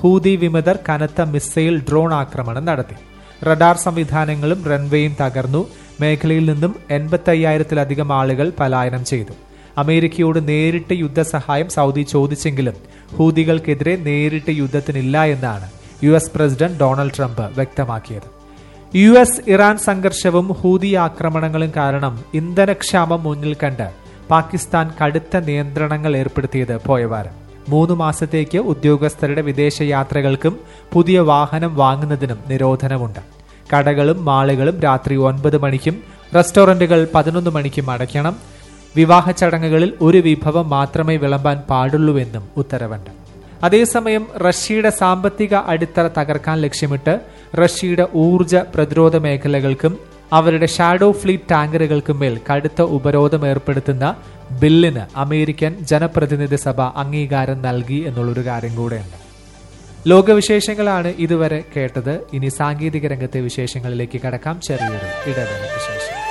Houthi വിമതർ കനത്ത missile drone ആക്രമണം നടത്തി റഡാർ സംവിധാനങ്ങളും റൺവേയും തകർന്നു മേഖലയിൽ നിന്നും എൺപത്തയ്യായിരത്തിലധികം ആളുകൾ പലായനം ചെയ്തു അമേരിക്കയോട് നേരിട്ട് യുദ്ധസഹായം സൗദി ചോദിച്ചെങ്കിലും ഹൂതികൾക്കെതിരെ നേരിട്ട് യുദ്ധത്തിനില്ല എന്നാണ് U S president Donald Trump വ്യക്തമാക്കിയത് യു എസ് ഇറാൻ സംഘർഷവും ഹൂതി ആക്രമണങ്ങളും കാരണം ഇന്ധനക്ഷാമം മുന്നിൽ കണ്ട് പാകിസ്ഥാൻ കടുത്ത നിയന്ത്രണങ്ങൾ ഏർപ്പെടുത്തിയത് പോയവാരം മൂന്ന് മാസത്തേക്ക് ഉദ്യോഗസ്ഥരുടെ വിദേശ യാത്രകൾക്കും പുതിയ വാഹനം വാങ്ങുന്നതിനും നിരോധനമുണ്ട് കടകളും മാളുകളും രാത്രി ഒൻപത് മണിക്കും റെസ്റ്റോറന്റുകൾ പതിനൊന്ന് മണിക്കും അടയ്ക്കണം വിവാഹ ചടങ്ങുകളിൽ ഒരു വിഭവം മാത്രമേ വിളമ്പാൻ പാടുള്ളൂവെന്നും ഉത്തരവുണ്ട് അതേസമയം റഷ്യയുടെ സാമ്പത്തിക അടിത്തറ തകർക്കാൻ ലക്ഷ്യമിട്ട് റഷ്യയുടെ ഊർജ പ്രതിരോധ മേഖലകൾക്കും അവരുടെ ഷാഡോ ഫ്ലീറ്റ് ടാങ്കറുകൾക്കും മേൽ കടുത്ത ഉപരോധം ഏർപ്പെടുത്തുന്ന ബില്ലിന് അമേരിക്കൻ ജനപ്രതിനിധി സഭ അംഗീകാരം നൽകി എന്നുള്ളൊരു കാര്യം കൂടെയുണ്ട് ലോകവിശേഷങ്ങളാണ് ഇതുവരെ കേട്ടത് ഇനി സാങ്കേതിക രംഗത്തെ വിശേഷങ്ങളിലേക്ക് കടക്കാം ചെറിയൊരു ഇടവേളയ്ക്ക് ശേഷം